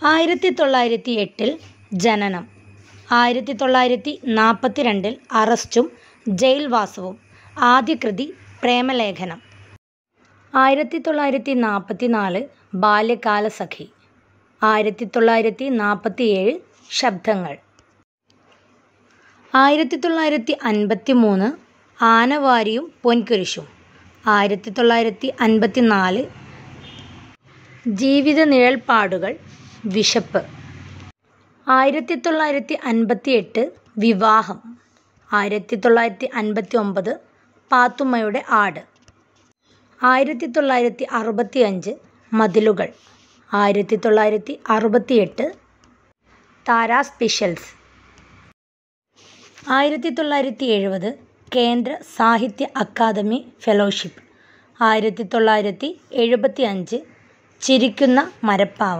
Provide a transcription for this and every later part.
ആയിരത്തി തൊള്ളായിരത്തി എട്ടിൽ ജനനം ആയിരത്തി തൊള്ളായിരത്തി നാൽപ്പത്തി രണ്ടിൽ അറസ്റ്റും ജയിൽവാസവും ആദ്യ കൃതി പ്രേമലേഖനം ആയിരത്തി തൊള്ളായിരത്തി നാൽപ്പത്തി നാല് ബാല്യകാലസഖി ആയിരത്തി തൊള്ളായിരത്തി നാൽപ്പത്തി ഏഴ് ശബ്ദങ്ങൾ ആയിരത്തി തൊള്ളായിരത്തി അൻപത്തി മൂന്ന് ആനവാരിയും പൊൻകുരിശും ആയിരത്തി തൊള്ളായിരത്തി അൻപത്തി നാല് ജീവിത നിഴൽപ്പാടുകൾ വിശപ്പ് ആയിരത്തി തൊള്ളായിരത്തി അൻപത്തി എട്ട് വിവാഹം ആയിരത്തി തൊള്ളായിരത്തി അൻപത്തി ഒമ്പത് പാത്തുമ്മയുടെ ആട് ആയിരത്തി തൊള്ളായിരത്തി അറുപത്തി അഞ്ച് മതിലുകൾ ആയിരത്തി തൊള്ളായിരത്തി അറുപത്തി എട്ട് താര സ്പെഷ്യൽസ് ആയിരത്തി തൊള്ളായിരത്തി എഴുപത് കേന്ദ്ര സാഹിത്യ അക്കാദമി ഫെലോഷിപ്പ് ആയിരത്തി തൊള്ളായിരത്തി എഴുപത്തി അഞ്ച് ചിരിക്കുന്ന മരപ്പാവ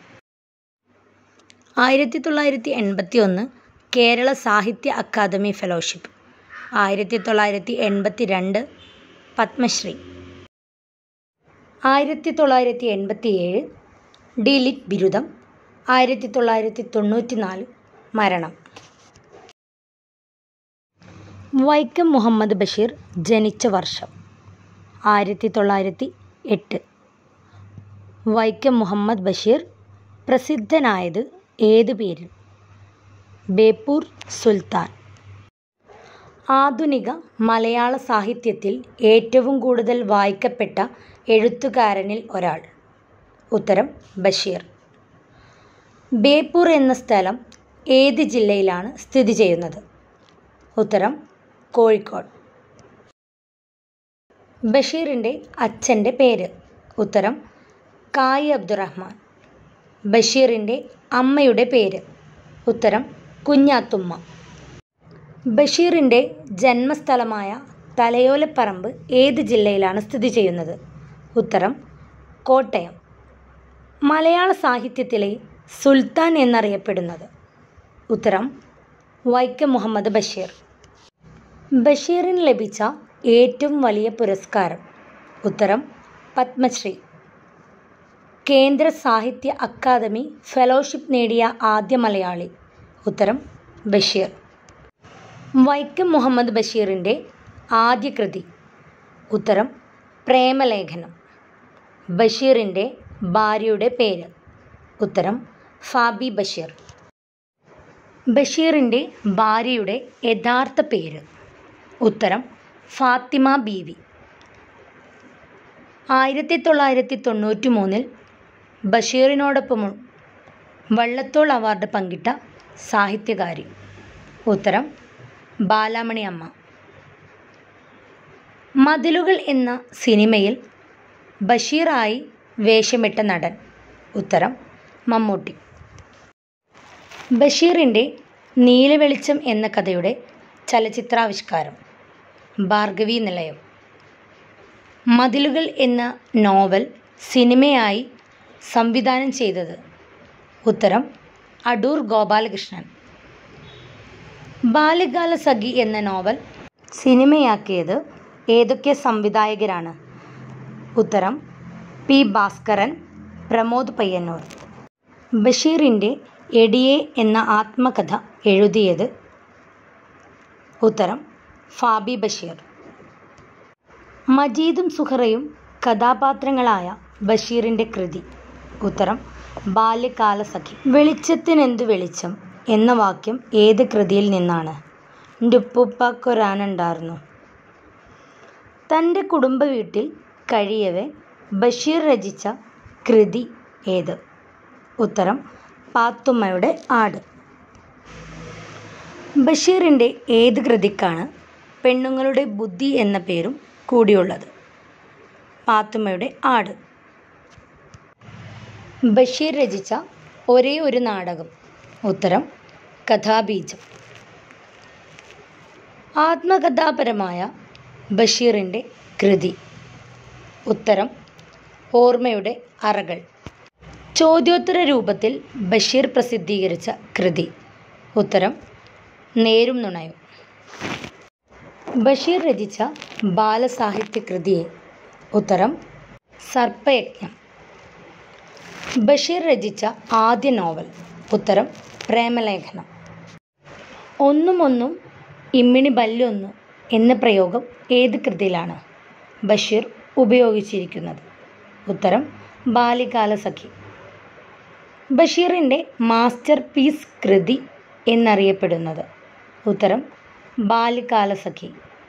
ആയിരത്തി തൊള്ളായിരത്തി എൺപത്തി ഒന്ന് കേരള സാഹിത്യ അക്കാദമി ഫെലോഷിപ്പ് ആയിരത്തി തൊള്ളായിരത്തി എൺപത്തി രണ്ട് പത്മശ്രീ ആയിരത്തി തൊള്ളായിരത്തി എൺപത്തി ഏഴ് ഡിലിറ്റ് ബിരുദം ആയിരത്തി തൊള്ളായിരത്തി തൊണ്ണൂറ്റി നാല് മരണം വൈക്കം മുഹമ്മദ് ബഷീർ ജനിച്ച വർഷം ആയിരത്തി തൊള്ളായിരത്തി എട്ട് വൈക്കം മുഹമ്മദ് ബഷീർ പ്രസിദ്ധനായത് ഏത് പേരിൽ ബേപ്പൂർ സുൽത്താൻ ആധുനിക മലയാള സാഹിത്യത്തിൽ ഏറ്റവും കൂടുതൽ വായിക്കപ്പെട്ട എഴുത്തുകാരനിൽ ഒരാൾ ഉത്തരം ബഷീർ ബേപ്പൂർ എന്ന സ്ഥലം ഏത് ജില്ലയിലാണ് സ്ഥിതി ചെയ്യുന്നത് ഉത്തരം കോഴിക്കോട് ബഷീറിൻ്റെ അച്ഛൻ്റെ പേര് ഉത്തരം കായി അബ്ദുറഹ്മാൻ ബഷീറിൻ്റെ അമ്മയുടെ പേര് ഉത്തരം കുഞ്ഞാത്തുമ്മ ബഷീറിൻ്റെ ജന്മസ്ഥലമായ തലയോലപ്പറമ്പ് ഏത് ജില്ലയിലാണ് സ്ഥിതി ചെയ്യുന്നത് ഉത്തരം കോട്ടയം മലയാള സാഹിത്യത്തിലെ സുൽത്താൻ എന്നറിയപ്പെടുന്നത് ഉത്തരം വൈക്കം മുഹമ്മദ് ബഷീർ ബഷീറിന് ലഭിച്ച ഏറ്റവും വലിയ പുരസ്കാരം ഉത്തരം പത്മശ്രീ കേന്ദ്ര സാഹിത്യ അക്കാദമി ഫെലോഷിപ്പ് നേടിയ ആദ്യ മലയാളി ഉത്തരം ബഷീർ വൈക്കം മുഹമ്മദ് ബഷീറിൻ്റെ ആദ്യ കൃതി ഉത്തരം പ്രേമലേഖനം ബഷീറിൻ്റെ ഭാര്യയുടെ പേര് ഉത്തരം ഫാബി ബഷീർ ബഷീറിൻ്റെ ഭാര്യയുടെ യഥാർത്ഥ പേര് ഉത്തരം ഫാത്തിമ ബീവി ആയിരത്തി തൊള്ളായിരത്തി തൊണ്ണൂറ്റി മൂന്നിൽ ബഷീറിനോടൊപ്പം വള്ളത്തോൾ അവാർഡ് പങ്കിട്ട സാഹിത്യകാരി ഉത്തരം ബാലാമണി അമ്മ മതിലുകൾ എന്ന സിനിമയിൽ ബഷീറായി വേഷമിട്ട നടൻ ഉത്തരം മമ്മൂട്ടി ബഷീറിൻ്റെ നീലവെളിച്ചം എന്ന കഥയുടെ ചലച്ചിത്രാവിഷ്കാരം ഭാർഗവി നിലയം മതിലുകൾ എന്ന നോവൽ സിനിമയായി സംവിധാനം ചെയ്തത് ഉത്തരം അടൂർ ഗോപാലകൃഷ്ണൻ ബാല്യകാല സഖി എന്ന നോവൽ സിനിമയാക്കിയത് ഏതൊക്കെ സംവിധായകരാണ് ഉത്തരം പി ഭാസ്കരൻ പ്രമോദ് പയ്യന്നൂർ ബഷീറിൻ്റെ എടിയെ എന്ന ആത്മകഥ എഴുതിയത് ഉത്തരം ഫാബി ബഷീർ മജീദും സുഹറയും കഥാപാത്രങ്ങളായ ബഷീറിൻ്റെ കൃതി ഉത്തരം ബാല്യകാല സഖി വെളിച്ചത്തിനെന്തു വെളിച്ചം എന്ന വാക്യം ഏത് കൃതിയിൽ നിന്നാണ് ഡുപ്പുപ്പാക്കൊരാനുണ്ടായിരുന്നു തൻ്റെ കുടുംബ വീട്ടിൽ കഴിയവേ ബഷീർ രചിച്ച കൃതി ഏത് ഉത്തരം പാത്തുമ്മയുടെ ആട് ബഷീറിൻ്റെ ഏത് കൃതിക്കാണ് പെണ്ണുങ്ങളുടെ ബുദ്ധി എന്ന പേരും കൂടിയുള്ളത് പാത്തുമ്മയുടെ ആട് ബഷീർ രചിച്ച ഒരേ ഒരു നാടകം ഉത്തരം കഥാബീജം ആത്മകഥാപരമായ ബഷീറിൻ്റെ കൃതി ഉത്തരം ഓർമ്മയുടെ അറകൾ ചോദ്യോത്തര രൂപത്തിൽ ബഷീർ പ്രസിദ്ധീകരിച്ച കൃതി ഉത്തരം നേരും നുണയും ബഷീർ രചിച്ച ബാലസാഹിത്യ കൃതിയെ ഉത്തരം സർപ്പയജ്ഞം ബഷീർ രചിച്ച ആദ്യ നോവൽ ഉത്തരം പ്രേമലേഖനം ഒന്നും ഒന്നും ഇമ്മിണി ബല്ലൊന്നു എന്ന പ്രയോഗം ഏത് കൃതിയിലാണ് ബഷീർ ഉപയോഗിച്ചിരിക്കുന്നത് ഉത്തരം ബാല്യകാലസഖി ബഷീറിൻ്റെ മാസ്റ്റർ പീസ് കൃതി എന്നറിയപ്പെടുന്നത് ഉത്തരം ബാല്യകാലസഖി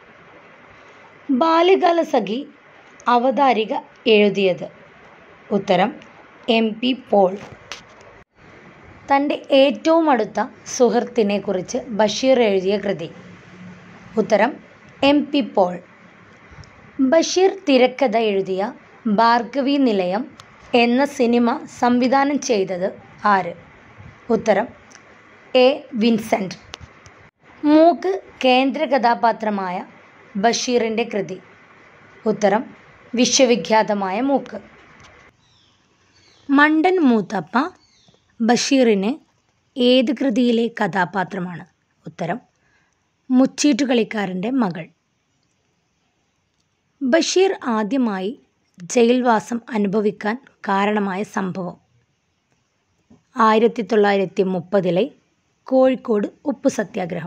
ബാല്യകാലസഖി അവതാരിക എഴുതിയത് ഉത്തരം എം പി പോൾ തൻ്റെ ഏറ്റവും അടുത്ത സുഹൃത്തിനെ കുറിച്ച് ബഷീർ എഴുതിയ കൃതി ഉത്തരം എം പി പോൾ ബഷീർ തിരക്കഥ എഴുതിയ ഭാർഗവി നിലയം എന്ന സിനിമ സംവിധാനം ചെയ്തത് ആര് ഉത്തരം എ വിൻസെൻ്റ് മൂക്ക് കേന്ദ്ര കഥാപാത്രമായ ബഷീറിൻ്റെ കൃതി ഉത്തരം വിശ്വവിഖ്യാതമായ മൂക്ക് മണ്ടൻ മൂത്തപ്പ ബഷീറിന് ഏത് കൃതിയിലെ കഥാപാത്രമാണ് ഉത്തരം മുച്ചീട്ടുകളിക്കാരൻ്റെ മകൾ ബഷീർ ആദ്യമായി ജയിൽവാസം അനുഭവിക്കാൻ കാരണമായ സംഭവം ആയിരത്തി തൊള്ളായിരത്തി മുപ്പതിലെ കോഴിക്കോട് ഉപ്പു സത്യാഗ്രഹം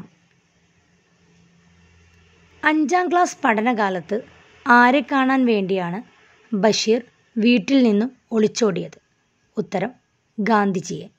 അഞ്ചാം ക്ലാസ് പഠനകാലത്ത് ആരെ കാണാൻ വേണ്ടിയാണ് ബഷീർ വീട്ടിൽ നിന്നും ഒളിച്ചോടിയത് ഉത്തരം ഗാന്ധിജിയെ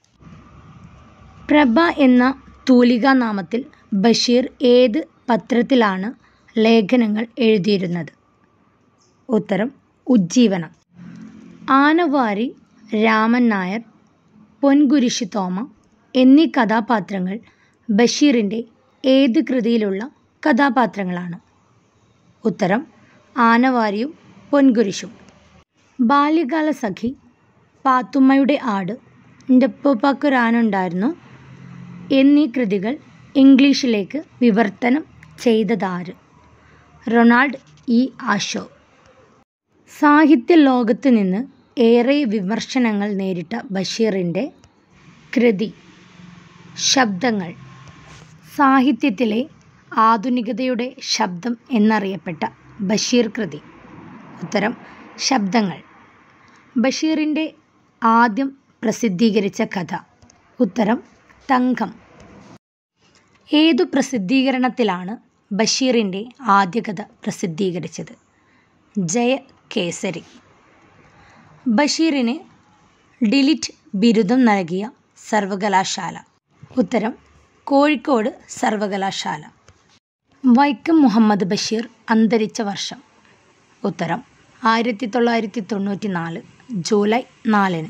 പ്രഭ എന്ന തൂലികാ നാമത്തിൽ ബഷീർ ഏത് പത്രത്തിലാണ് ലേഖനങ്ങൾ എഴുതിയിരുന്നത് ഉത്തരം ഉജ്ജീവനം ആനവാരി രാമൻ നായർ പൊൻകുരിശി തോമ എന്നീ കഥാപാത്രങ്ങൾ ബഷീറിൻ്റെ ഏത് കൃതിയിലുള്ള കഥാപാത്രങ്ങളാണ് ഉത്തരം ആനവാരിയും പൊൻകുരിശും ബാല്യകാല സഖി പാത്തുമ്മയുടെ ആട് എൻ്റെ ഉപ്പപ്പാക്കൊരാനുണ്ടായിരുന്നു എന്നീ കൃതികൾ ഇംഗ്ലീഷിലേക്ക് വിവർത്തനം ചെയ്തതാര് റൊണാൾഡ് ഇ ആഷോ സാഹിത്യ ലോകത്ത് നിന്ന് ഏറെ വിമർശനങ്ങൾ നേരിട്ട ബഷീറിൻ്റെ കൃതി ശബ്ദങ്ങൾ സാഹിത്യത്തിലെ ആധുനികതയുടെ ശബ്ദം എന്നറിയപ്പെട്ട ബഷീർ കൃതി ഉത്തരം ശബ്ദങ്ങൾ ബഷീറിൻ്റെ ആദ്യം പ്രസിദ്ധീകരിച്ച കഥ ഉത്തരം തങ്കം ഏതു പ്രസിദ്ധീകരണത്തിലാണ് ബഷീറിൻ്റെ ആദ്യ കഥ പ്രസിദ്ധീകരിച്ചത് ജയ കേസരി ബഷീറിന് ഡിലിറ്റ് ബിരുദം നൽകിയ സർവകലാശാല ഉത്തരം കോഴിക്കോട് സർവകലാശാല വൈക്കം മുഹമ്മദ് ബഷീർ അന്തരിച്ച വർഷം ഉത്തരം ആയിരത്തി തൊള്ളായിരത്തി തൊണ്ണൂറ്റി നാല് ജൂലൈ നാലിന്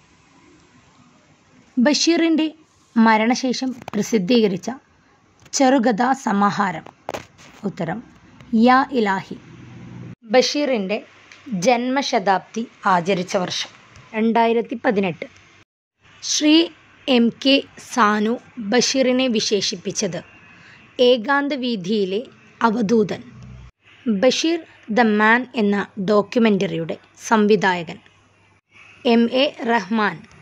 ബഷീറിൻ്റെ മരണശേഷം പ്രസിദ്ധീകരിച്ച ചെറുകഥാ സമാഹാരം ഉത്തരം യാ ഇലാഹി ബഷീറിൻ്റെ ജന്മശതാബ്ദി ആചരിച്ച വർഷം രണ്ടായിരത്തി പതിനെട്ട് ശ്രീ എം കെ സാനു ബഷീറിനെ വിശേഷിപ്പിച്ചത് ഏകാന്ത വീഥിയിലെ അവധൂതൻ ബഷീർ ദ മാൻ എന്ന ഡോക്യുമെൻ്ററിയുടെ സംവിധായകൻ എം എ റഹ്മാൻ